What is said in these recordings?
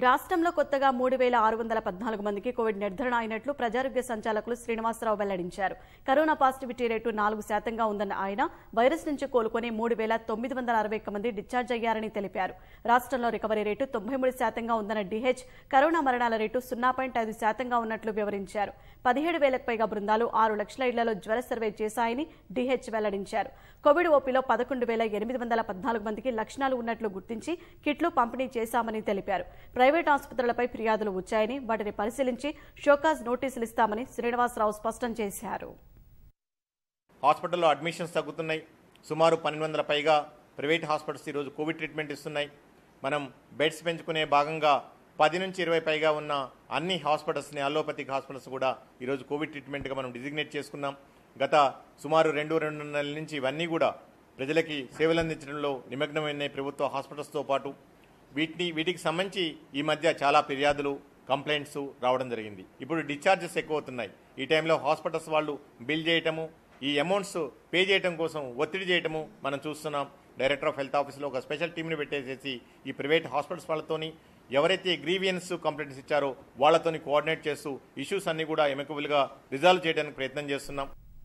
రాష్ట్రంలో కొత్తగా మూడు వేల ఆరు వందల పద్నాలుగు మందికి కోవిడ్ నిర్ధారణ అయినట్లు ప్రజారోగ్య సంచాలకులు శ్రీనివాసరావు వెల్లడించారు కరోనా పాజిటివిటీ రేటు నాలుగు శాతంగా ఉందన్న ఆయన వైరస్ నుంచి కోలుకొని మూడు వేల తొమ్మిది వందల అరవై ఒక్క మంది డిశ్చార్జ్ అయ్యారని తెలిపారు రాష్ట్రంలో రికవరీ రేటు తొంభై మూడు శాతంగా ఉందన్న డిహెచ్ కరోనా మరణాల రేటు సున్నా పాయింట్ ఐదు శాతంగా ఉన్నట్లు వివరించారు పదిహేడు వేలకు పైగా బృందాలు ఆరు లక్షల ఇళ్లలో జ్వర సర్వే చేశాయని డిహెచ్ వెల్లడించారు కోవిడ్ ఓపీలో పదకొండు వేల ఎనిమిది వందల పద్నాలుగు మందికి లక్షణాలు ఉన్నట్లు గుర్తించి కిట్లు పంపిణీ చేశామని తెలిపారు ప్రైవేట్ ఆసుపత్రులపై ఫిర్యాదులు వచ్చాయని వాటిని పరిశీలించి షోకాజ్ నోటీసులు ఇస్తామని శ్రీనివాసరావు స్పష్టం చేశారు హాస్పిటల్లో అడ్మిషన్స్ తగ్గుతున్నాయి సుమారు పన్నెండు వందల పైగా ప్రైవేట్ హాస్పిటల్స్ ఈరోజు కోవిడ్ ట్రీట్మెంట్ ఇస్తున్నాయి మనం బెడ్స్ పెంచుకునే భాగంగా పది నుంచి ఇరవై పైగా ఉన్న అన్ని హాస్పిటల్స్ని అలోపతిక్ హాస్పిటల్స్ కూడా ఈరోజు కోవిడ్ ట్రీట్మెంట్గా మనం డిజిగ్నేట్ చేసుకున్నాం గత సుమారు రెండు రెండు నెలల నుంచి ఇవన్నీ కూడా ప్రజలకి సేవలు అందించడంలో నిమగ్నమైన ప్రభుత్వ హాస్పిటల్స్తో పాటు వీటిని వీటికి సంబంధించి ఈ మధ్య చాలా ఫిర్యాదులు కంప్లైంట్స్ రావడం జరిగింది ఇప్పుడు డిశ్చార్జెస్ ఎక్కువ అవుతున్నాయి ఈ టైంలో హాస్పిటల్స్ వాళ్ళు బిల్ చేయటము ఈ అమౌంట్స్ పే చేయడం కోసం ఒత్తిడి చేయటము మనం చూస్తున్నాం డైరెక్టర్ ఆఫ్ హెల్త్ ఆఫీస్లో ఒక స్పెషల్ టీంని పెట్టేసేసి ఈ ప్రైవేట్ హాస్పిటల్స్ వాళ్ళతోని ఎవరైతే గ్రీవియన్స్ కంప్లైంట్స్ ఇచ్చారో వాళ్ళతోని కోఆర్డినేట్ చేస్తూ ఇష్యూస్ అన్ని కూడా ఎమకబుల్గా రిజాల్వ్ చేయడానికి ప్రయత్నం చేస్తున్నాం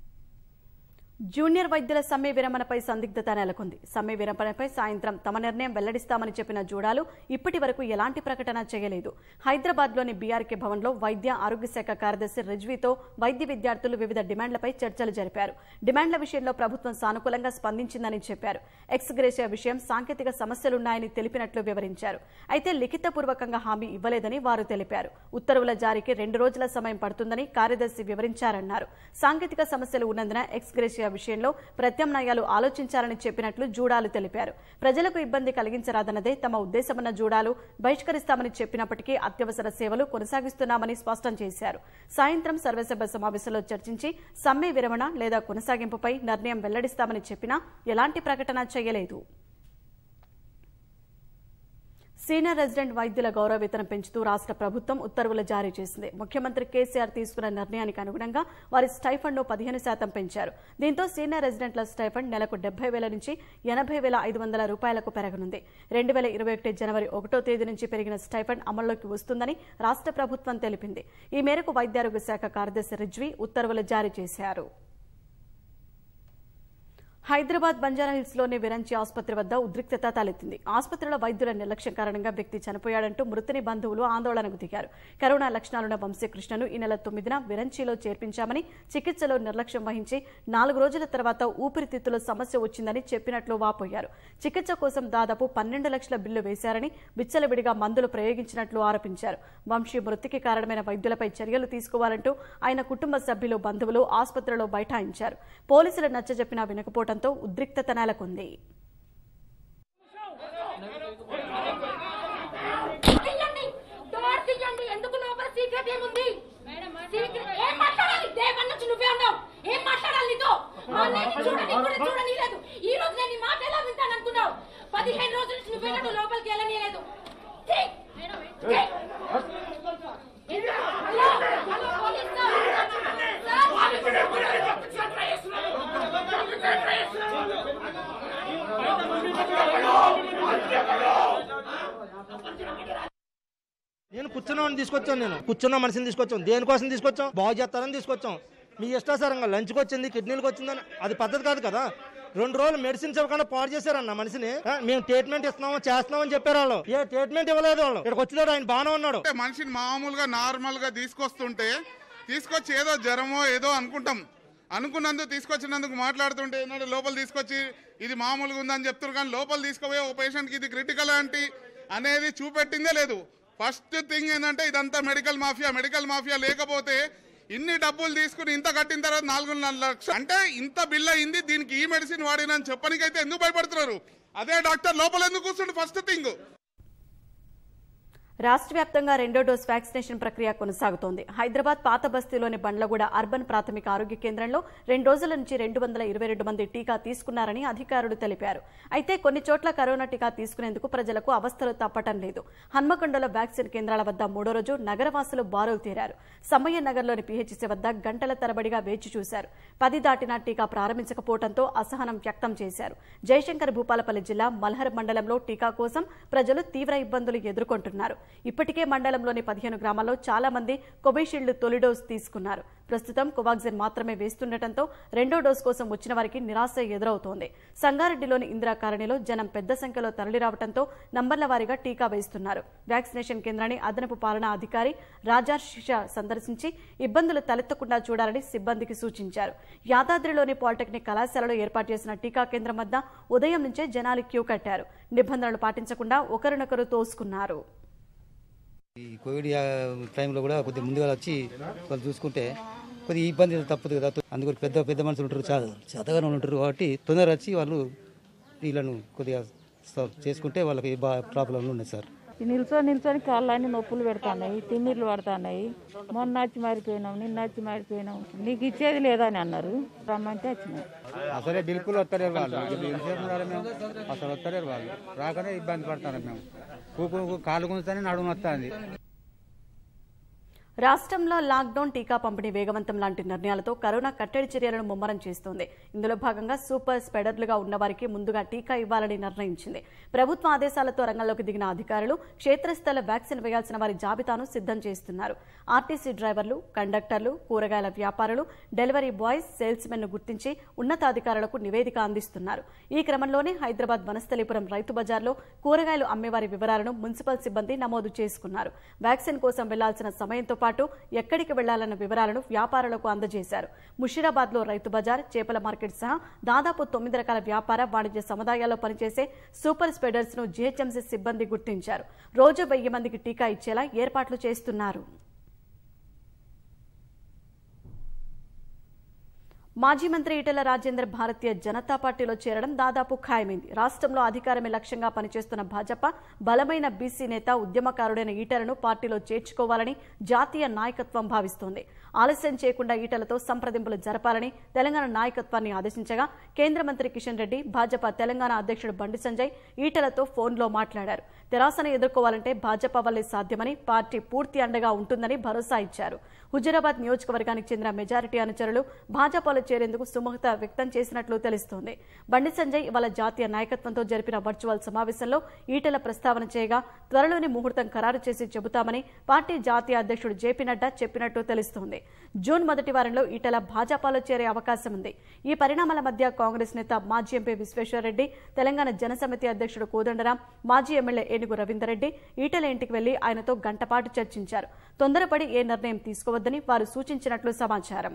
జూనియర్ వైద్యుల సమ్మె విరమణపై సందిగ్ధత నెలకొంది సమ్మె విరమణపై సాయంత్రం తమ నిర్ణయం వెల్లడిస్తామని చెప్పిన జూడాలు ఇప్పటి వరకు ఎలాంటి ప్రకటన చేయలేదు హైదరాబాద్లోని బీఆర్కే భవన్లో వైద్య ఆరోగ్య శాఖ కార్యదర్శి రిజ్వీతో వైద్య విద్యార్థులు వివిధ డిమాండ్లపై చర్చలు జరిపారు డిమాండ్ల విషయంలో ప్రభుత్వం సానుకూలంగా స్పందించిందని చెప్పారు ఎక్స్గ్రేషియా విషయం సాంకేతిక సమస్యలున్నాయని తెలిపినట్లు వివరించారు అయితే లిఖితపూర్వకంగా హామీ ఇవ్వలేదని వారు తెలిపారు ఉత్తర్వుల జారీకి రెండు రోజుల సమయం పడుతుందని కార్యదర్శి వివరించారన్నారు సాంకేతిక సమస్యలు ఉన్నందున ఎక్స్గ్రేషియా విషయంలో ప్రత్యామ్నాయాలు ఆలోచించాలని చెప్పినట్లు జూడాలు తెలిపారు ప్రజలకు ఇబ్బంది కలిగించరాదన్నదే తమ ఉద్దేశమన్న జూడాలు బహిష్కరిస్తామని చెప్పినప్పటికీ అత్యవసర సేవలు కొనసాగిస్తున్నామని స్పష్టం చేశారు సాయంత్రం సర్వసభ సమావేశంలో చర్చించి సమ్మె విరమణ లేదా కొనసాగింపుపై నిర్ణయం వెల్లడిస్తామని చెప్పినా ఎలాంటి ప్రకటన చేయలేదు సీనియర్ రెసిడెంట్ వైద్యుల గౌరవ వేతనం పెంచుతూ రాష్ట్ర ప్రభుత్వం ఉత్తర్వులు జారీ చేసింది ముఖ్యమంత్రి కేసీఆర్ తీసుకున్న నిర్ణయానికి అనుగుణంగా వారి స్టైఫండ్ను పదిహేను శాతం పెంచారు దీంతో సీనియర్ రెసిడెంట్ల స్టైఫండ్ నెలకు డెబ్బై వేల నుంచి ఎనభై వేల ఐదు వందల రూపాయలకు పెరగనుంది రెండు వేల ఇరవై ఒకటి జనవరి ఒకటో తేదీ నుంచి పెరిగిన స్టైఫండ్ అమల్లోకి వస్తుందని రాష్ట్ర ప్రభుత్వం తెలిపింది ఈ మేరకు వైద్యారోగ్య శాఖ కార్యదర్శి రిజ్వీ ఉత్తర్వులు జారీ చేశారు హైదరాబాద్ బంజారాహిల్స్ లోని విరంచి ఆసుపత్రి వద్ద ఉద్రిక్తత తలెత్తింది ఆసుపత్రిలో వైద్యుల నిర్లక్ష్యం కారణంగా వ్యక్తి చనిపోయాడంటూ మృతుని బంధువులు ఆందోళనకు దిగారు కరోనా లక్షణాలున్న వంశీకృష్ణను ఈ నెల తొమ్మిదిన విరంచిలో చేర్పించామని చికిత్సలో నిర్లక్ష్యం వహించి నాలుగు రోజుల తర్వాత ఊపిరితిత్తులో సమస్య వచ్చిందని చెప్పినట్లు వాపోయారు చికిత్స కోసం దాదాపు పన్నెండు లక్షల బిల్లు వేశారని విచ్చలవిడిగా మందులు ప్రయోగించినట్లు ఆరోపించారు వంశీ మృతికి కారణమైన వైద్యులపై చర్యలు తీసుకోవాలంటూ ఆయన కుటుంబ సభ్యులు బంధువులు ఆసుపత్రిలో బైఠాయించారు పోలీసులు నచ్చజెప్పినా వినకపోవడంతో ఉద్రిక్తత నెలకొంది తీయండి డోర్ తీయండి ఎందుకు లోపల సీక్రెట్ ఏముంది సీక్రెట్ ఏం మాట్లాడాలి దేవన్ నుంచి నువ్వే ఉన్నావు ఏం మాట్లాడాలి నీతో మా అన్నయ్యని చూడని కూడా చూడని లేదు ఈ రోజు నేను నీ మాట ఎలా వింటాను అనుకున్నావు పదిహేను రోజుల నుంచి నువ్వే నన్ను లోపలికి వెళ్ళనీయలేదు తీ. తీ. Hello hello police sir. Sir నేను కూర్చున్న తీసుకొచ్చాను నేను కూర్చున్న మనిషిని తీసుకొచ్చాం దేనికోసం తీసుకొచ్చాం బాగు చేస్తారని తీసుకొచ్చాం మీ ఇష్టాసారంగా లంచ్కి వచ్చింది కిడ్నీలకు వచ్చిందని అది పద్ధతి కాదు కదా రెండు రోజులు మెడిసిన్స్ ఇవ్వకుండా పాడు చేశారన్న మనిషిని ఆ, మేము ట్రీట్మెంట్ ఇస్తున్నాము చేస్తున్నామని చెప్పారు వాళ్ళు ఏ ట్రీట్మెంట్ ఇవ్వలేదు వాళ్ళు ఇక్కడికి వచ్చినాడు ఆయన బాగానే ఉన్నాడు అంటే మనిషిని మామూలుగా నార్మల్ గా తీసుకొస్తుంటే తీసుకొచ్చి ఏదో జ్వరమో ఏదో అనుకుంటాం అనుకున్నందుకు తీసుకొచ్చినందుకు మాట్లాడుతుంటే ఏంటంటే లోపల తీసుకొచ్చి ఇది మామూలుగా ఉందని చెప్తారు కానీ లోపల తీసుకుపోయి ఒక పేషెంట్కి ఇది క్రిటికల్ ఏంటి అనేది చూపెట్టిందే లేదు ఫస్ట్ థింగ్ ఏంటంటే ఇదంతా మెడికల్ మాఫియా మెడికల్ మాఫియా లేకపోతే ఇన్ని డబ్బులు తీసుకుని ఇంత కట్టిన తర్వాత నాలుగున్నర లక్షలు అంటే ఇంత బిల్ అయింది దీనికి ఈ మెడిసిన్ వాడినని చెప్పడానికైతే ఎందుకు భయపడుతున్నారు అదే డాక్టర్ లోపల ఎందుకు కూర్చుండు ఫస్ట్ థింగ్ రాష్ట్ర వ్యాప్తంగా రెండో డోస్ వ్యాక్సినేషన్ ప్రక్రియ కొనసాగుతోంది హైదరాబాద్ పాత బస్తీలోని బండ్లగూడ అర్బన్ ప్రాథమిక ఆరోగ్య కేంద్రంలో రెండు రోజుల నుంచి రెండు వందల ఇరవై రెండు మంది టీకా తీసుకున్నారని అధికారులు తెలిపారు అయితే కొన్ని చోట్ల కరోనా టీకా తీసుకునేందుకు ప్రజలకు అవస్థలు తప్పటం లేదు హన్మకొండలో వ్యాక్సిన్ కేంద్రాల వద్ద మూడో రోజు నగరవాసులు బారులు తీరారు సమ్మయ్య నగర్లోని పీహెచ్సీ వద్ద గంటల తరబడిగా వేచి చూశారు పది దాటినా టీకా ప్రారంభించకపోవడంతో అసహనం వ్యక్తం చేశారు జయశంకర్ భూపాలపల్లి జిల్లా మల్హర్ మండలంలో టీకా కోసం ప్రజలు తీవ్ర ఇబ్బందులు ఎదుర్కొంటున్నారు ఇప్పటికే మండలంలోని పదిహేను గ్రామాల్లో చాలా మంది కోవిషీల్డ్ తొలి డోస్ తీసుకున్నారు ప్రస్తుతం కోవాక్సిన్ మాత్రమే వేస్తుండటంతో రెండో డోస్ కోసం వచ్చిన వారికి నిరాశ ఎదురవుతోంది సంగారెడ్డిలోని ఇందిరా కాలనీలో జనం పెద్ద సంఖ్యలో తరలిరావడంతో నంబర్ల వారీగా టీకా వేస్తున్నారు వ్యాక్సినేషన్ కేంద్రాన్ని అదనపు పాలనా అధికారి రాజర్షిష సందర్శించి ఇబ్బందులు తలెత్తకుండా చూడాలని సిబ్బందికి సూచించారు యాదాద్రిలోని పాలిటెక్నిక్ కళాశాలలో ఏర్పాటు చేసిన టీకా కేంద్రం వద్ద ఉదయం నుంచే జనాలు క్యూ కట్టారు నిబంధనలు పాటించకుండా ఒకరినొకరు తోసుకున్నారు ఈ కోవిడ్ ఆ, టైంలో కూడా కొద్దిగా ముందుగా వచ్చి వాళ్ళు చూసుకుంటే కొద్దిగా ఇబ్బంది తప్పదు కదా అందుకు పెద్ద పెద్ద మనుషులు ఉంటారు చాలా చదవని ఉంటారు కాబట్టి తొందరగా వచ్చి వాళ్ళు వీళ్ళను కొద్దిగా స- చేసుకుంటే వాళ్ళకి బా ప్రాబ్లం ఉన్నాయి సార్ ఈ నిల్చొని నిల్చొని కాళ్ళని నొప్పులు పెడుతున్నాయి తిమ్మిర్లు పడుతున్నాయి మొన్న వచ్చి మారిపోయినాం నిన్న వచ్చి మారిపోయినాం నీకు ఇచ్చేది లేదని అన్నారు రమ్మంటే వచ్చినాం అసలే బిల్కుల్ వస్తలేరు వాళ్ళు ఇప్పుడు ఎంతసేపు ఉండాలి మేము అసలు వస్తలేరు వాళ్ళు రాకనే ఇబ్బంది పడతారు మేము కూకు కాలు గుంజుతానే నడుము వస్తుంది రాష్ట్రంలో లాక్డౌన్ టీకా పంపిణీ వేగవంతం లాంటి నిర్ణయాలతో కరోనా కట్టడి చర్యలను ముమ్మరం చేస్తోంది ఇందులో భాగంగా సూపర్ స్ప్రెడర్లుగా ఉన్నవారికి ముందుగా టీకా ఇవ్వాలని నిర్ణయించింది ప్రభుత్వ ఆదేశాలతో రంగంలోకి దిగిన అధికారులు క్షేత్రస్థల వ్యాక్సిన్ వేయాల్సిన వారి జాబితాను సిద్ధం చేస్తున్నారు ఆర్టీసీ డ్రైవర్లు కండక్టర్లు కూరగాయల వ్యాపారులు డెలివరీ బాయ్స్ సేల్స్ మెన్ గుర్తించి ఉన్నతాధికారులకు నివేదిక అందిస్తున్నారు ఈ క్రమంలోనే హైదరాబాద్ వనస్థలీపురం రైతు బజార్లో కూరగాయలు అమ్మేవారి వివరాలను మున్సిపల్ సిబ్బంది నమోదు చేసుకున్నారు వ్యాక్సిన్ కోసం వెళ్లాల్సిన సమయంతో పాటు ఎక్కడికి వెళ్లాలన్న వివరాలను వ్యాపారులకు అందజేశారు ముషీరాబాద్ లో రైతు బజార్ చేపల మార్కెట్ సహా దాదాపు తొమ్మిది రకాల వ్యాపార వాణిజ్య సముదాయాల్లో పనిచేసే సూపర్ స్ప్రెడర్స్ ను జీహెచ్ఎంసీ సిబ్బంది గుర్తించారు రోజు వెయ్యి మందికి టీకా ఇచ్చేలా ఏర్పాట్లు చేస్తున్నారు మాజీ మంత్రి ఈటెల రాజేందర్ భారతీయ జనతా పార్టీలో చేరడం దాదాపు ఖాయమైంది రాష్ట్రంలో అధికారమే లక్ష్యంగా పనిచేస్తున్న భాజపా బలమైన బీసీ నేత ఉద్యమకారుడైన ఈటెలను పార్టీలో చేర్చుకోవాలని జాతీయ నాయకత్వం భావిస్తోంది ఆలస్యం చేయకుండా ఈటెలతో సంప్రదింపులు జరపాలని తెలంగాణ నాయకత్వాన్ని ఆదేశించగా కేంద్ర మంత్రి కిషన్ రెడ్డి భాజపా తెలంగాణ అధ్యక్షుడు బండి సంజయ్ ఈటెలతో ఫోన్లో మాట్లాడారు తెరాసను ఎదుర్కోవాలంటే భాజపా వల్లే సాధ్యమని పార్టీ పూర్తి అండగా ఉంటుందని భరోసా ఇచ్చారు హుజురాబాద్ నియోజకవర్గానికి చెందిన మెజారిటీ అనుచరులు భాజపాలో చేరేందుకు సుముఖత వ్యక్తం చేసినట్లు తెలుస్తోంది బండి సంజయ్ ఇవాళ జాతీయ నాయకత్వంతో జరిపిన వర్చువల్ సమావేశంలో ఈటెల ప్రస్తావన చేయగా త్వరలోనే ముహూర్తం ఖరారు చేసి చెబుతామని పార్టీ జాతీయ అధ్యక్షుడు జేపీ నడ్డా చెప్పినట్టు తెలుస్తోంది జూన్ మొదటి వారంలో ఈటెల భాజపాలో చేరే అవకాశం ఉంది ఈ పరిణామాల మధ్య కాంగ్రెస్ నేత మాజీ ఎంపీ విశ్వేశ్వరరెడ్డి తెలంగాణ జనసమితి అధ్యక్షుడు కోదండరాం మాజీ ఎమ్మెల్యే ఏనుగు రవీందర్రెడ్డి ఈటెల ఇంటికి వెళ్లి ఆయనతో గంటపాటు చర్చించారు తొందరపడి ఏ నిర్ణయం తీసుకోవద్దని వారు సూచించినట్లు సమాచారం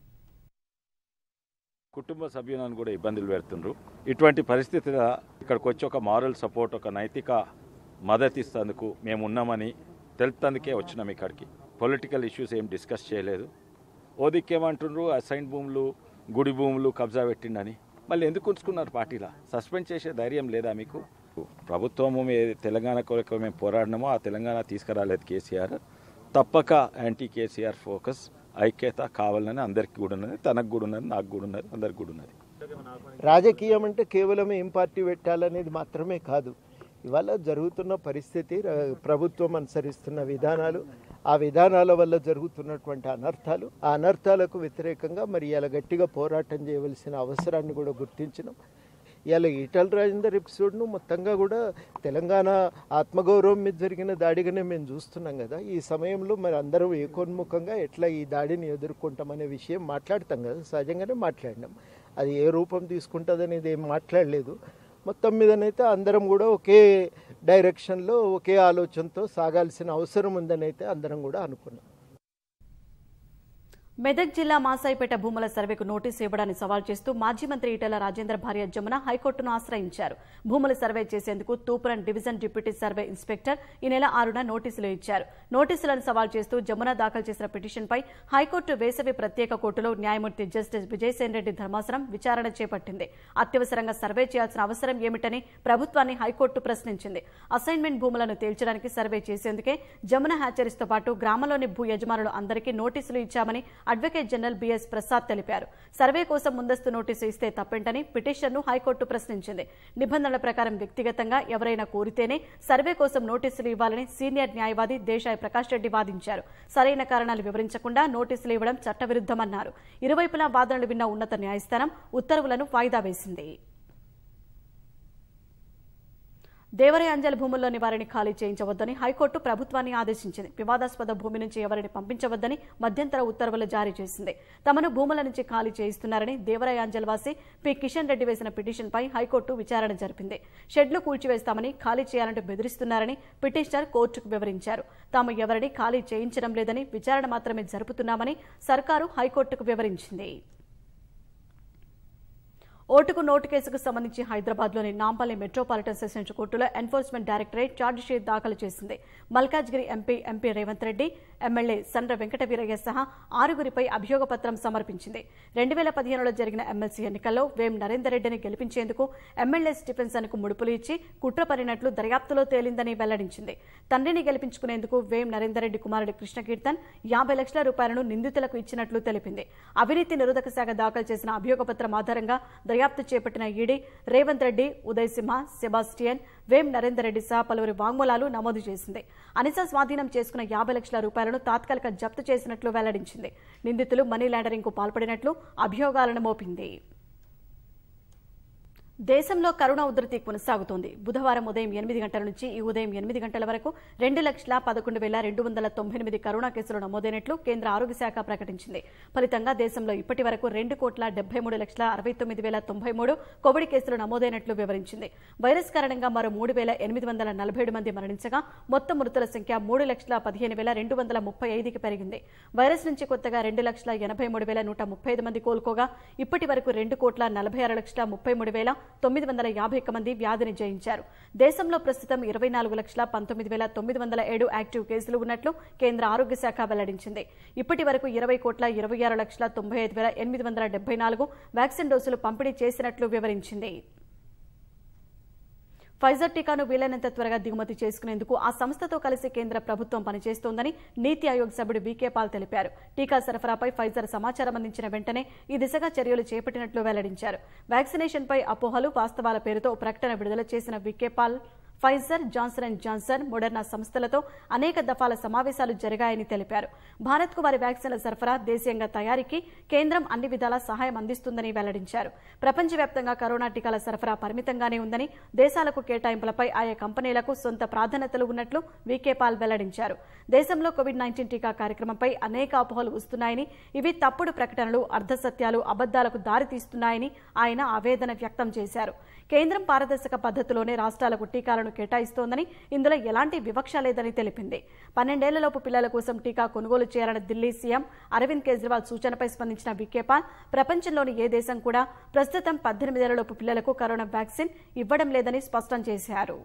కుటుంబ సభ్యులను కూడా ఇబ్బందులు పెడుతుండ్రు ఇటువంటి పరిస్థితిలో ఇక్కడికి వచ్చి ఒక మారల్ సపోర్ట్ ఒక నైతిక మద్దతు ఇస్తేందుకు మేము ఉన్నామని తెలుపుతందుకే వచ్చినాం ఇక్కడికి పొలిటికల్ ఇష్యూస్ ఏం డిస్కస్ చేయలేదు ఓ దిక్కేమంటుండ్రు అసైన్ భూములు గుడి భూములు కబ్జా పెట్టిండని మళ్ళీ ఎందుకు ఉంచుకున్నారు పార్టీలా సస్పెండ్ చేసే ధైర్యం లేదా మీకు ప్రభుత్వము ఏ తెలంగాణ కొరకు మేము పోరాడినామో ఆ తెలంగాణ తీసుకురాలేదు కేసీఆర్ తప్పక యాంటీ కేసీఆర్ ఫోకస్ ఐక్యత కావాలని అందరికి కూడా ఉన్నది తనకు కూడా ఉన్నది నాకు కూడా ఉన్నది అందరికి కూడా ఉన్నది రాజకీయం అంటే కేవలం ఏం పార్టీ పెట్టాలనేది మాత్రమే కాదు ఇవాళ జరుగుతున్న పరిస్థితి ర- ప్రభుత్వం అనుసరిస్తున్న విధానాలు ఆ విధానాల వల్ల జరుగుతున్నటువంటి అనర్థాలు ఆ అనర్థాలకు వ్యతిరేకంగా మరి ఇలా గట్టిగా పోరాటం చేయవలసిన అవసరాన్ని కూడా గుర్తించినాం ఇలా ఈటల రాజేందర్ ఎపిసోడ్ను మొత్తంగా కూడా తెలంగాణ ఆత్మగౌరవం మీద జరిగిన దాడిగానే మేము చూస్తున్నాం కదా ఈ సమయంలో మరి అందరం ఏకోన్ముఖంగా ఎట్లా ఈ దాడిని ఎదుర్కొంటామనే విషయం మాట్లాడతాం కదా సహజంగానే మాట్లాడినాం అది ఏ రూపం తీసుకుంటుంది అనేది ఏం మాట్లాడలేదు మొత్తం మీదనైతే అందరం కూడా ఒకే డైరెక్షన్లో ఒకే ఆలోచనతో సాగాల్సిన అవసరం ఉందని అయితే అందరం కూడా అనుకున్నాం మెదక్ జిల్లా మాసాయిపేట భూముల సర్వేకు నోటీసు ఇవ్వడాన్ని సవాల్ చేస్తూ మాజీ మంత్రి ఈటెల రాజేందర్ భార్య జమున హైకోర్టును ఆశ్రయించారు భూముల సర్వే చేసేందుకు తూపురం డివిజన్ డిప్యూటీ సర్వే ఇన్స్పెక్టర్ ఈ నెల ఆరున నోటీసులు ఇచ్చారు నోటీసులను సవాల్ చేస్తూ జమున దాఖలు చేసిన పిటిషన్పై హైకోర్టు వేసవి ప్రత్యేక కోర్టులో న్యాయమూర్తి జస్టిస్ విజయసేన్ రెడ్డి ధర్మాసనం విచారణ చేపట్టింది అత్యవసరంగా సర్వే చేయాల్సిన అవసరం ఏమిటని ప్రభుత్వాన్ని హైకోర్టు ప్రశ్నించింది అసైన్మెంట్ భూములను తేల్చడానికి సర్వే చేసేందుకే జమున హ్యాచరీస్తో పాటు గ్రామంలోని భూ యజమానులు అందరికీ నోటీసులు ఇచ్చామని అడ్వకేట్ జనరల్ బిఎస్ ప్రసాద్ తెలిపారు సర్వే కోసం ముందస్తు నోటీసు ఇస్తే తప్పేంటని పిటిషన్ను హైకోర్టు ప్రశ్నించింది నిబంధనల ప్రకారం వ్యక్తిగతంగా ఎవరైనా కోరితేనే సర్వే కోసం నోటీసులు ఇవ్వాలని సీనియర్ న్యాయవాది దేశాయ్ ప్రకాష్ రెడ్డి వాదించారు సరైన కారణాలు వివరించకుండా నోటీసులు ఇవ్వడం చట్టవిరుద్ధమన్నారు ఇరువైపులా వాదనలు విన్న ఉన్నత న్యాయస్థానం ఉత్తర్వులను వాయిదా వేసింది దేవరయాంజల్ భూముల్లోని వారిని ఖాళీ చేయించవద్దని హైకోర్టు ప్రభుత్వాన్ని ఆదేశించింది వివాదాస్పద భూమి నుంచి ఎవరిని పంపించవద్దని మధ్యంతర ఉత్తర్వులు జారీ చేసింది తమను భూముల నుంచి ఖాళీ చేయిస్తున్నారని దేవరయాంజల్ వాసి పి కిషన్ రెడ్డి వేసిన పిటిషన్పై హైకోర్టు విచారణ జరిపింది షెడ్లు కూల్చివేస్తామని ఖాళీ చేయాలంటూ బెదిరిస్తున్నారని పిటిషనర్ కోర్టుకు వివరించారు తాము ఎవరిని ఖాళీ చేయించడం లేదని విచారణ మాత్రమే జరుపుతున్నామని సర్కారు హైకోర్టుకు వివరించింది ఓటుకు నోటు కేసుకు సంబంధించి హైదరాబాద్లోని నాంపల్లి మెట్రోపాలిటన్ సెషన్స్ కోర్టులో ఎన్ఫోర్స్మెంట్ డైరెక్టరేట్ ఛార్జిషీట్ దాఖలు చేసింది Malkajgiri MP MP Revanth Reddy MLA Sandra Venkataveeraiah సహా ఆరుగురిపై అభియోగ పత్రం సమర్పించింది రెండు వేల పదిహేనులో జరిగిన ఎమ్మెల్సీ ఎన్నికల్లో వేం నరేందర్ రెడ్డిని గెలిపించేందుకు ఎమ్మెల్యే స్టిఫెన్సన్ కు ముడుపులు ఇచ్చి కుట్ర పడినట్లు దర్యాప్తులో తేలిందని వెల్లడించింది తండ్రిని గెలిపించుకునేందుకు వేం నరేందర్ రెడ్డి కుమారుడు కృష్ణకీర్తన్ యాభై లక్షల రూపాయలను నిందితులకు ఇచ్చినట్లు తెలిపింది అవినీతి నిరోధక శాఖ దాఖలు చేసిన అభియోగ పత్రం ఆధారంగా దర్యాప్తు చేపట్టిన ఈడీ రేవంత్ రెడ్డి ఉదయ్ సింహ సెబాస్టియన్ వేం నరేందర్ రెడ్డి సహా పలువురి వాంగ్మూలాలు నమోదు చేసింది అనిస స్వాధీనం చేసుకున్న యాభై లక్షల రూపాయలను తాత్కాలిక జప్తు చేసినట్లు వెల్లడించింది నిందితులు మనీ లాండరింగ్ కు పాల్పడినట్లు అభియోగాలను మోపింది దేశంలో కరోనా ఉధృతి కొనసాగుతోంది బుధవారం ఉదయం ఎనిమిది గంటల నుంచి ఈ ఉదయం ఎనిమిది గంటల వరకు రెండు లక్షల పదకొండు వేల రెండు వందల తొంభై ఎనిమిది కరోనా కేసులు నమోదైనట్లు కేంద్ర ఆరోగ్య శాఖ ప్రకటించింది ఫలితంగా దేశంలో ఇప్పటి వరకు రెండు కోట్ల డెబ్బై మూడు లక్షల అరవై తొమ్మిది వేల తొంభై మూడు కోవిడ్ కేసులు నమోదైనట్లు వివరించింది వైరస్ కారణంగా మరో మూడు వేల ఎనిమిది వందల నలభై ఏడు మంది మరణించగా మొత్తం మృతుల సంఖ్య మూడు లక్షల పదిహేను వేల రెండు వందల ముప్పై ఐదుకి పెరిగింది వైరస్ నుంచి కొత్తగా రెండు లక్షల ఎనభై మూడు వేల నూట ముప్పై ఐదు మంది కోలుకోగా ఇప్పటి వరకు రెండు కోట్ల నలభై ఆరు లక్షల ముప్పై మూడు వేల తొమ్మిది వందల యాభై ఒక్క మంది వ్యాధిని జయించారు దేశంలో ప్రస్తుతం ఇరవై నాలుగు లక్షల పంతొమ్మిది వేల తొమ్మిది వందల ఏడు యాక్టివ్ కేసులు ఉన్నట్లు కేంద్ర ఆరోగ్య శాఖ వెల్లడించింది ఇప్పటి వరకు ఇరవై కోట్ల ఇరవై ఆరు లక్షల తొంభై ఐదు వేల ఎనిమిది వందల డెబ్బై నాలుగు వ్యాక్సిన్ డోసులు పంపిణీ చేసినట్లు వివరించింది ఫైజర్ టీకాను వీలైనంత త్వరగా దిగుమతి చేసుకునేందుకు ఆ సంస్థతో కలిసి కేంద్ర ప్రభుత్వం పనిచేస్తోందని నీతి ఆయోగ్ సభ్యుడు బీకే పాల్ తెలిపారు టీకా సరఫరాపై ఫైజర్ సమాచారం అందించిన వెంటనే ఈ దిశగా చర్యలు చేపట్టినట్లు వెల్లడించారు వ్యాక్సినేషన్పై అపోహలు వాస్తవాల పేరుతో ప్రకటన విడుదల చేసిన BK Paul Pfizer Johnson and Johnson Moderna సంస్థలతో అనేక దఫాల సమావేశాలు జరిగాయని తెలిపారు భారత్కు వారి వ్యాక్సిన్ల సరఫరా దేశీయంగా తయారీకి కేంద్రం అన్ని విధాలా సహాయం అందిస్తుందని వెల్లడించారు ప్రపంచవ్యాప్తంగా కరోనా టీకాల సరఫరా పరిమితంగానే ఉందని దేశాలకు కేటాయింపులపై ఆయా కంపెనీలకు సొంత ప్రాధాన్యతలు ఉన్నట్లు వీకే పాల్ వెల్లడించారు దేశంలో కోవిడ్ నైన్టీన్ టీకా కార్యక్రమంపై అనేక అపోహలు వస్తున్నాయని ఇవి తప్పుడు ప్రకటనలు అర్ధసత్యాలు అబద్దాలకు దారితీస్తున్నాయని ఆయన ఆవేదన వ్యక్తం చేశారు కేంద్రం పారదర్శక పద్ధతిలోనే రాష్ట్రాలకు టీకాలను కేటాయిస్తోందని ఇందులో ఎలాంటి వివక్ష లేదని తెలిపింది పన్నెండేళ్లలోపు పిల్లల కోసం టీకా కొనుగోలు చేయాలన్న ఢిల్లీ సీఎం అరవింద్ కేజ్రీవాల్ సూచనపై స్పందించిన వికేపాల్ ప్రపంచంలోని ఏ దేశం కూడా ప్రస్తుతం పద్దెనిమిదేళ్లలోపు పిల్లలకు కరోనా వ్యాక్సిన్ ఇవ్వడం లేదని స్పష్టం చేశారు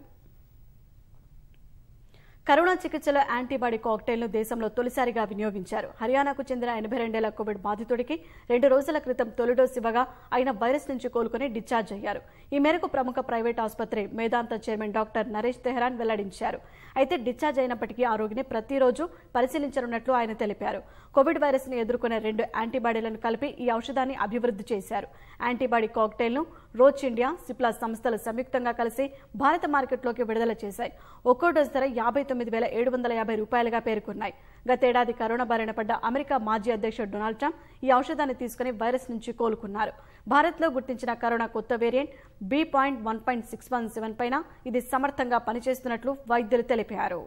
కరోనా చికిత్సలో యాంటీబాడీ కాక్టైల్ను దేశంలో తొలిసారిగా వినియోగించారు హర్యానాకు చెందిన ఎనభై రెండేళ్ల కోవిడ్ బాధితుడికి రెండు రోజుల క్రితం తొలి డోస్ ఇవ్వగా ఆయన వైరస్ నుంచి కోలుకుని డిశ్చార్జ్ అయ్యారు ఈ మేరకు ప్రముఖ ప్రైవేట్ ఆసుపత్రి మేదాంత చైర్మన్ డాక్టర్ నరేష్ తెహ్రాన్ వెల్లడించారు అయితే డిశ్చార్జ్ అయినప్పటికీ ఆ రోగిని ప్రతిరోజు పరిశీలించనున్నట్లు ఆయన తెలిపారు కోవిడ్ వైరస్ ని ఎదుర్కొనే రెండు యాంటీబాడీలను కలిపి ఈ ఔషధాన్ని అభివృద్ధి చేశారు యాంటీబాడీ కాక్టైల్ను రోచ్ ఇండియా సిప్లా సంస్థలు సంయుక్తంగా కలిసి భారత మార్కెట్లోకి విడుదల చేశాయి ఒక్కో డోస్ ధర యాభై తొమ్మిది వేల ఏడు వందల యాభై రూపాయలుగా పేర్కొన్నాయి గతేడాది కరోనా బారిన పడ్డ అమెరికా మాజీ అధ్యక్షుడు డొనాల్డ్ ట్రంప్ ఈ ఔషధాన్ని తీసుకుని వైరస్ నుంచి కోలుకున్నారు భారత్లో గుర్తించిన కరోనా కొత్త variant B point one point six one seven పైన ఇది సమర్థంగా పనిచేస్తున్నట్లు వైద్యులు తెలిపారు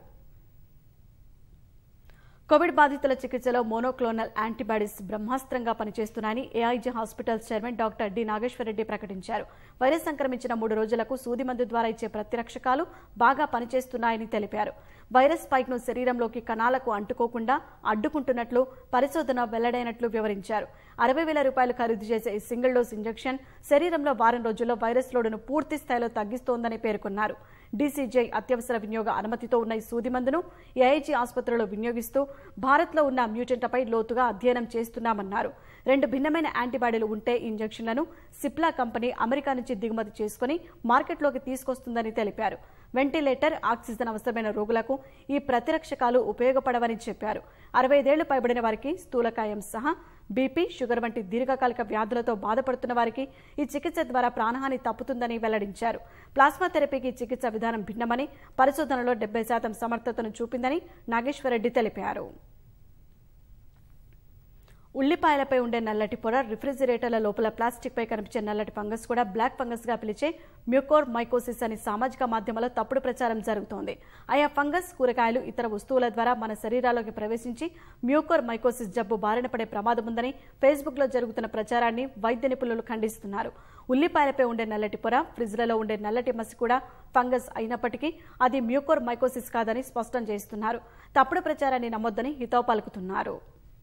కోవిడ్ బాధితుల చికిత్సలో monoclonal antibodies బ్రహ్మాస్త్రంగా పనిచేస్తున్నాయని AIG hospitals chairman doctor D Nageswara Reddy ప్రకటించారు వైరస్ సంక్రమించిన మూడు రోజులకు సూది మందు ద్వారా ఇచ్చే ప్రతిరక్షకాలు బాగా పనిచేస్తున్నాయని తెలిపారు వైరస్ స్పైక్ ను శరీరంలోకి కణాలకు అంటుకోకుండా అడ్డుకుంటున్నట్లు పరిశోధన వెల్లడైనట్లు వివరించారు అరవై వేల రూపాయలు ఖరీదు చేసే ఈ సింగిల్ డోస్ ఇంజెక్షన్ శరీరంలో వారం రోజుల్లో వైరస్ లోడును పూర్తి స్థాయిలో తగ్గిస్తోందని పేర్కొన్నారు డీసీజై అత్యవసర వినియోగ అనుమతితో ఉన్న ఈ సూది మందును ఏఐజీ ఆసుపత్రిలో వినియోగిస్తూ భారత్లో ఉన్న మ్యూటెంట్లపై లోతుగా అధ్యయనం చేస్తున్నామన్నారు రెండు భిన్నమైన యాంటీబాడీలు ఉంటే ఈ ఇంజెక్షన్లను సిప్లా కంపెనీ అమెరికా నుంచి దిగుమతి చేసుకుని మార్కెట్లోకి తీసుకొస్తుందని తెలిపారు వెంటిలేటర్ ఆక్సిజన్ అవసరమైన రోగులకు ఈ ప్రతిరక్షకాలు ఉపయోగపడవని చెప్పారు అరవై ఐదేళ్లు పైబడిన వారికి స్థూలకాయం సహా బీపీ షుగర్ వంటి దీర్ఘకాలిక వ్యాధులతో బాధపడుతున్న వారికి ఈ చికిత్స ద్వారా ప్రాణహాని తప్పుతుందని వెల్లడించారు ప్లాస్మా థెరపీకి ఈ చికిత్స విధానం భిన్నమని పరిశోధనలో డెబ్బై శాతం సమర్థతను చూపిందని నాగేశ్వరరెడ్డి తెలిపారు ఉల్లిపాయలపై ఉండే నల్లటి పొర రిఫ్రిజిరేటర్ల లోపల ప్లాస్టిక్ పై కనిపించే నల్లటి ఫంగస్ కూడా బ్లాక్ ఫంగస్ గా పిలిచే మ్యూకోర్ మైకోసిస్ అని సామాజిక మాధ్యమాల్లో తప్పుడు ప్రచారం జరుగుతోంది ఆయా ఫంగస్ కూరగాయలు ఇతర వస్తువుల ద్వారా మన శరీరాల్లోకి ప్రవేశించి మ్యూకోర్ మైకోసిస్ జబ్బు బారిన పడే ప్రమాదం ఉందని ఫేస్బుక్ లో జరుగుతున్న ప్రచారాన్ని వైద్య నిపుణులు ఖండిస్తున్నారు ఉల్లిపాయలపై ఉండే నల్లటి పొర ఫ్రిజ్లలో ఉండే నల్లటి మసి కూడా ఫంగస్ అయినప్పటికీ అది మ్యూకోర్ మైకోసిస్ కాదని స్పష్టం చేస్తున్నారు తప్పుడు ప్రచారాన్ని నమ్మొద్దని హితవు పలుకుతున్నారు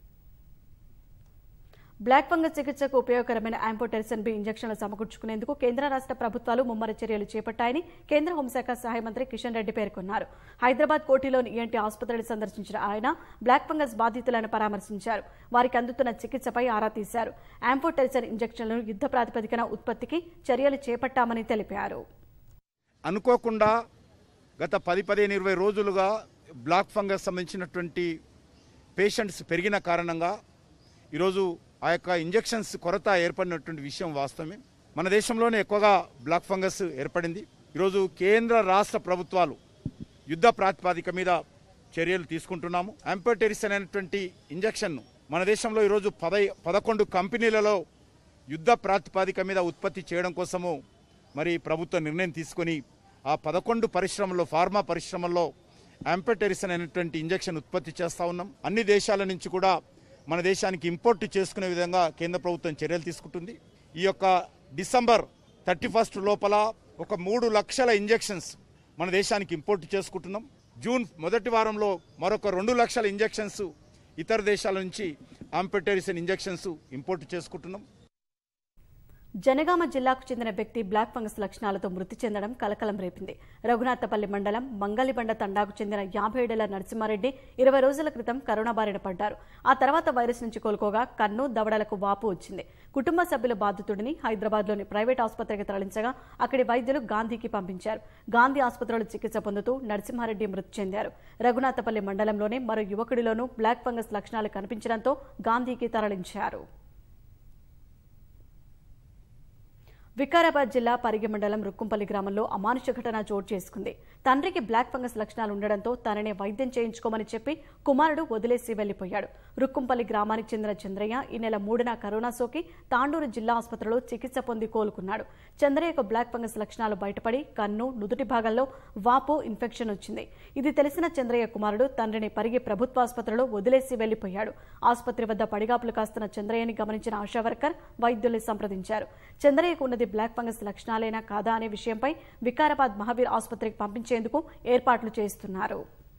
బ్లాక్ ఫంగస్ చికిత్సకు ఉపయోగకరమైన యాంపోటెరిసన్ బి ఇంజక్షన్లు సమకూర్చుకునేందుకు కేంద్ర రాష్ట్ర ప్రభుత్వాలు ముమ్మర చర్యలు చేపట్టాయని కేంద్ర హోంశాఖ సహాయ మంత్రి కిషన్ రెడ్డి పేర్కొన్నారు హైదరాబాద్ కోటిలోని ఈఎన్టీ ఆసుపత్రిని సందర్శించిన ఆయన బ్లాక్ ఫంగస్ బాధితులను పరామర్శించారు వారికి అందుతున్న చికిత్సపై ఆరా తీశారు యాంపోటెరిసన్ ఇంజక్షన్లను యుద్ధ ప్రాతిపదికన ఉత్పత్తికి చర్యలు చేపట్టామని తెలిపారు అనుకోకుండా గత పది పదిహేను ఇరవై రోజులుగా బ్లాక్ ఫంగస్ సంబంధించినటువంటి పేషెంట్స్ పెరిగిన కారణంగా ఈరోజు ఆ యొక్క ఇంజెక్షన్స్ కొరత ఏర్పడినటువంటి విషయం వాస్తవమే మన దేశంలోనే ఎక్కువగా బ్లాక్ ఫంగస్ ఏర్పడింది ఈరోజు కేంద్ర రాష్ట్ర ప్రభుత్వాలు యుద్ధ ప్రాతిపాదిక మీద చర్యలు తీసుకుంటున్నాము అంపోటెరిస్ అనేటువంటి ఇంజెక్షన్ను మన దేశంలో ఈరోజు పదై పదకొండు కంపెనీలలో యుద్ధ ప్రాతిపాదిక మీద ఉత్పత్తి చేయడం కోసము మరి ప్రభుత్వం నిర్ణయం తీసుకొని ఆ పదకొండు పరిశ్రమల్లో ఫార్మా పరిశ్రమల్లో అంపెటెరిసన్ అనేటువంటి ఇంజెక్షన్ ఉత్పత్తి చేస్తూ ఉన్నాం అన్ని దేశాల నుంచి కూడా మన దేశానికి ఇంపోర్ట్ చేసుకునే విధంగా కేంద్ర ప్రభుత్వం చర్యలు తీసుకుంటుంది ఈ యొక్క డిసెంబర్ థర్టీ ఫస్ట్ లోపల ఒక మూడు లక్షల ఇంజెక్షన్స్ మన దేశానికి ఇంపోర్ట్ చేసుకుంటున్నాం జూన్ మొదటి వారంలో మరొక రెండు లక్షల ఇంజెక్షన్స్ ఇతర దేశాల నుంచి ఆంపెటెరిసన్ ఇంజెక్షన్స్ ఇంపోర్ట్ చేసుకుంటున్నాం జనగామ జిల్లాకు చెందిన వ్యక్తి బ్లాక్ ఫంగస్ లక్షణాలతో మృతి చెందడం కలకలం రేపింది రఘునాథపల్లి మండలం మంగళిబండ తండాకు చెందిన యాభై ఏడేళ్ల నరసింహారెడ్డి ఇరవై రోజుల క్రితం కరోనా బారిన పడ్డారు ఆ తర్వాత వైరస్ నుంచి కోలుకోగా కన్ను దవడలకు వాపు వచ్చింది కుటుంబ సభ్యుల బాధితుడిని హైదరాబాద్లోని ప్రైవేట్ ఆసుపత్రికి తరలించగా అక్కడి వైద్యులు గాంధీకి పంపించారు గాంధీ ఆసుపత్రిలో చికిత్స పొందుతూ నరసింహారెడ్డి మృతి చెందారు రఘునాథపల్లి మండలంలోనే మరో యువకుడిలోనూ బ్లాక్ ఫంగస్ లక్షణాలు కనిపించడంతో గాంధీకి తరలించారు వికారాబాద్ జిల్లా పరిగి మండలం రుక్కుంపల్లి గ్రామంలో అమానుష ఘటన చోటు చేసుకుంది తండ్రికి బ్లాక్ ఫంగస్ లక్షణాలు ఉండడంతో తననే వైద్యం చేయించుకోమని చెప్పి కుమారుడు వదిలేసి వెళ్లిపోయాడు రుక్కుంపల్లి గ్రామానికి చెందిన చంద్రయ్య ఈ నెల మూడున కరోనా సోకి తాండూరు జిల్లా ఆసుపత్రిలో చికిత్స పొంది కోలుకున్నాడు చంద్రయ్యకు బ్లాక్ ఫంగస్ లక్షణాలు బయటపడి కన్ను నుదుటి భాగంలో వాపు ఇన్ఫెక్షన్ వచ్చింది ఇది తెలిసిన చంద్రయ్య కుమారుడు తండ్రిని పరిగి ప్రభుత్వ ఆసుపత్రిలో వదిలేసి వెళ్లిపోయాడు ఆసుపత్రి వద్ద పడిగాపులు కాస్తున్న చంద్రయ్యని గమనించిన ఆశా వర్కర్ వైద్యుల్ని సంప్రదించారు చంద్రయ్యకు ఉన్నది బ్లాక్ ఫంగస్ లక్షణాలేనా కాదా అనే విషయంపై వికారాబాద్ మహావీర్ ఆసుపత్రికి పంపించేందుకు ఏర్పాట్లు చేస్తున్నారు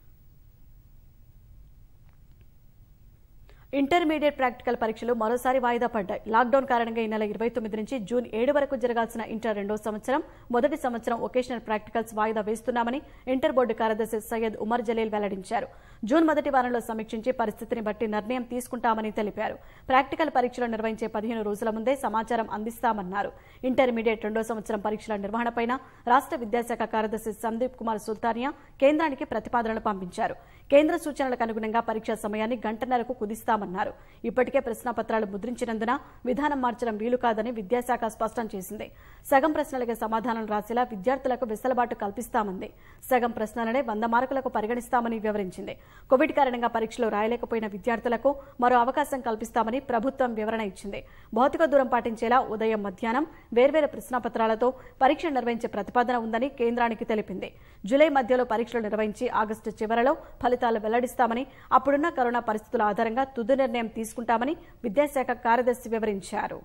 ఇంటర్మీడియట్ ప్రాక్టికల్ పరీక్షలు మరోసారి వాయిదా పడ్డాయి లాక్డౌన్ కారణంగా ఈ నెల ఇరవై తొమ్మిది నుంచి జూన్ ఏడు వరకు జరగాల్సిన ఇంటర్ రెండో సంవత్సరం మొదటి సంవత్సరం ఒకేషనల్ ప్రాక్టికల్స్ వాయిదా వేస్తున్నామని ఇంటర్ బోర్డు కార్యదర్శి సయ్యద్ ఉమర్ జలీల్ వెల్లడించారు జూన్ మొదటి వారంలో సమీక్షించి పరిస్థితిని బట్టి నిర్ణయం తీసుకుంటామని తెలిపారు ప్రాక్టికల్ పరీక్షలు నిర్వహించే పదిహేను రోజుల ముందే సమాచారం అందిస్తామన్నారు ఇంటర్మీడియట్ రెండో సంవత్సరం పరీక్షల నిర్వహణపైన రాష్ట్ర విద్యాశాఖ కార్యదర్శి సందీప్ కుమార్ సుల్తానియా కేంద్రానికి ప్రతిపాదనలు పంపించారు కేంద్ర సూచనలకు అనుగుణంగా పరీక్షా సమయాన్ని గంటన్నరకు కుదిస్తామన్నారు ఇప్పటికే ప్రశ్నపత్రాలు ముద్రించినందున విధానం మార్చడం వీలు కాదని విద్యాశాఖ స్పష్టం చేసింది సగం ప్రశ్నలకే సమాధానం రాసేలా విద్యార్థులకు వెసులుబాటు కల్పిస్తామంది సగం ప్రశ్నలనే వంద మార్కులకు పరిగణిస్తామని వివరించింది కోవిడ్ కారణంగా పరీక్షలు రాయలేకపోయిన విద్యార్థులకు మరో అవకాశం కల్పిస్తామని ప్రభుత్వం వివరణ ఇచ్చింది భౌతిక దూరం పాటించేలా ఉదయం మధ్యాహ్నం వేర్వేరు ప్రశ్నపత్రాలతో పరీక్ష నిర్వహించే ప్రతిపాదన ఉందని కేంద్రానికి తెలిపింది జూలై మధ్యలో పరీక్షలు నిర్వహించి ఆగస్టు చివరలో ఫలితాలు వెల్లడిస్తామని అప్పుడున్న కరోనా పరిస్థితుల ఆధారంగా తుది నిర్ణయం తీసుకుంటామని విద్యాశాఖ కార్యదర్శి వివరించారు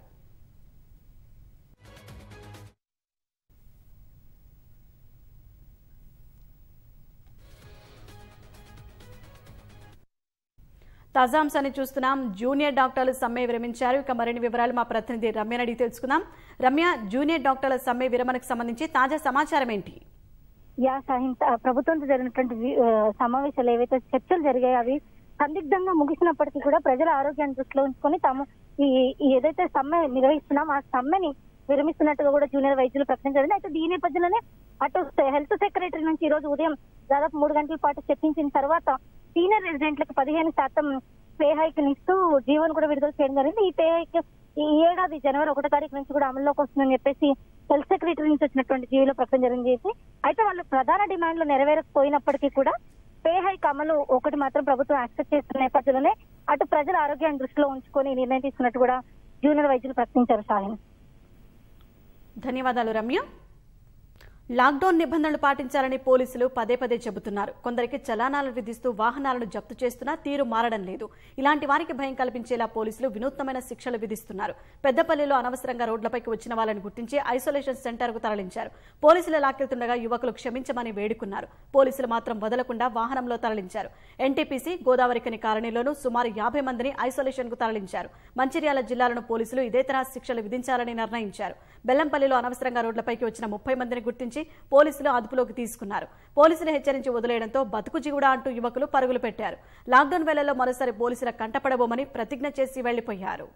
తాజా అంశాన్ని చూస్తున్నాం జూనియర్ డాక్టర్లు సమ్మె విరమించారు ఇక మరిన్ని వివరాలు మా ప్రతినిధి రమ్య అడిగి తెలుసుకుందాం రమ్య జూనియర్ డాక్టర్ల సమ్మె విరమణకు సంబంధించి తాజా సమాచారం ఏంటి యా సాహిం ప్రభుత్వంతో జరిగినటువంటి వి- ఆ, సమావేశాలు ఏవైతే చర్చలు జరిగాయో అవి సందిగ్ధంగా ముగిసినప్పటికీ కూడా ప్రజల ఆరోగ్యాన్ని దృష్టిలో ఉంచుకొని తాము ఈ ఈ ఏదైతే సమ్మె నిర్వహిస్తున్నాం ఆ సమ్మెని విరమిస్తున్నట్టుగా కూడా జూనియర్ వైద్యులు ప్రకటించారు అయితే దీని నేపథ్యంలోనే అటు హెల్త్ సెక్రటరీ నుంచి ఈ రోజు ఉదయం దాదాపు మూడు గంటల పాటు చర్చించిన తర్వాత సీనియర్ రెసిడెంట్లకు పదిహేను శాతం పే హైక్ ఇస్తూ జీవన్ కూడా విడుదల చేయడం జరిగింది ఈ పే హైక్ ఈ ఏడాది జనవరి ఒకటో తారీఖు నుంచి కూడా అమల్లోకి వస్తుందని చెప్పేసి హెల్త్ సెక్రటరీ నుంచి వచ్చినటువంటి జీవోలో ప్రకటన జరిగింది చేసి అయితే వాళ్ళు ప్రధాన డిమాండ్లు నెరవేరకపోయినప్పటికీ కూడా పే హైక్ అమలు ఒకటి మాత్రం ప్రభుత్వం యాక్సెప్ట్ చేస్తున్న నేపథ్యంలోనే అటు ప్రజల ఆరోగ్యాన్ని దృష్టిలో ఉంచుకొని ఈ నిర్ణయం తీసుకున్నట్టు కూడా జూనియర్ వైద్యులు ప్రకటించారు షాహిన్ ధన్యవాదాలు రమ్య లాక్డౌన్ నిబంధనలు పాటించాలని పోలీసులు పదే పదే చెబుతున్నారు కొందరికి చలానాలు విధిస్తూ వాహనాలను జప్తు చేస్తున్నా తీరు మారడం లేదు ఇలాంటి వారికి భయం కల్పించేలా పోలీసులు వినూత్నమైన శిక్షలు విధిస్తున్నారు పెద్దపల్లిలో అనవసరంగా రోడ్లపైకి వచ్చిన వాళ్ళని గుర్తించి ఐసోలేషన్ సెంటర్ కు తరలించారు పోలీసులు లాక్కెళ్తుండగా యువకులు క్షమించమని వేడుకున్నారు పోలీసులు మాత్రం వదలకుండా వాహనంలో తరలించారు ఎన్టీపీసీ గోదావరికని కాలనీలోనూ సుమారు యాభై మందిని ఐసోలేషన్ కు తరలించారు మంచిర్యాల జిల్లాలను పోలీసులు ఇదే తరహా శిక్షలు విధించాలని నిర్ణయించారు బెల్లంపల్లిలో అనవసరంగా రోడ్లపైకి వచ్చిన ముప్పై మందిని గుర్తించి పోలీసులు అదుపులోకి తీసుకున్నారు పోలీసులు హెచ్చరించి వదిలేయడంతో బతుకు జీవుడా అంటూ యువకులు పరుగులు పెట్టారు లాక్డౌన్ వేళల్లో మరోసారి పోలీసుల కంటపడబోమని ప్రతిజ్ఞ చేసి వెళ్లిపోయారు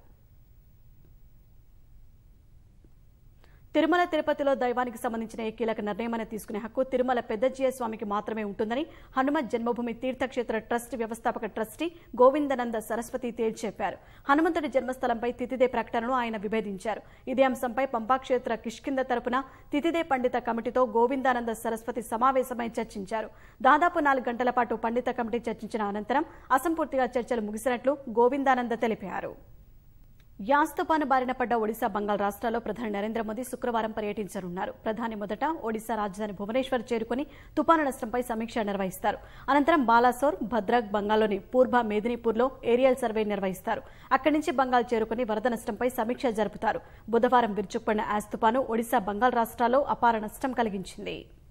తిరుమల తిరుపతిలో దైవానికి సంబంధించిన ఏ కీలక నిర్ణయమైన తీసుకునే హక్కు తిరుమల పెద్దజీయ స్వామికి మాత్రమే ఉంటుందని హనుమత్ జన్మభూమి తీర్థక్షేత్ర ట్రస్ట్ వ్యవస్థాపక ట్రస్టీ గోవిందనంద సరస్వతి తేల్చెప్పారు హనుమంతుడి జన్మస్థలంపై తితిదే ప్రకటనను ఆయన విభేదించారు ఇదే అంశంపై పంపాక్షేత్ర కిష్కింద తరపున తితిదే పండిత కమిటీతో గోవిందానంద సరస్వతి సమావేశమై చర్చించారు దాదాపు నాలుగు గంటల పాటు పండిత కమిటీ చర్చించిన అనంతరం అసంపూర్తిగా చర్చలు ముగిసినట్లు గోవిందానంద తెలిపారు యాస్ తుపాను బారిన పడ్డ ఒడిశా బంగాల్ రాష్ట్రాల్లో ప్రధాని నరేంద్ర మోదీ శుక్రవారం పర్యటించనున్నారు ప్రధాని మొదట ఒడిశా రాజధాని భువనేశ్వర్ చేరుకుని తుపాను నష్టంపై సమీక్ష నిర్వహిస్తారు అనంతరం బాలాసోర్ భద్రక్ బంగాల్లోని పూర్వ మేదినీపూర్లో ఏరియల్ సర్వే నిర్వహిస్తారు అక్కడి నుంచి బంగాల్ చేరుకుని వరద నష్టంపై సమీక్ష జరుపుతారు బుధవారం విరుచుకుపడిన యాస్ తుపాను ఒడిశా బంగాల్ రాష్ట్రాల్లో అపార నష్టం కలిగించింది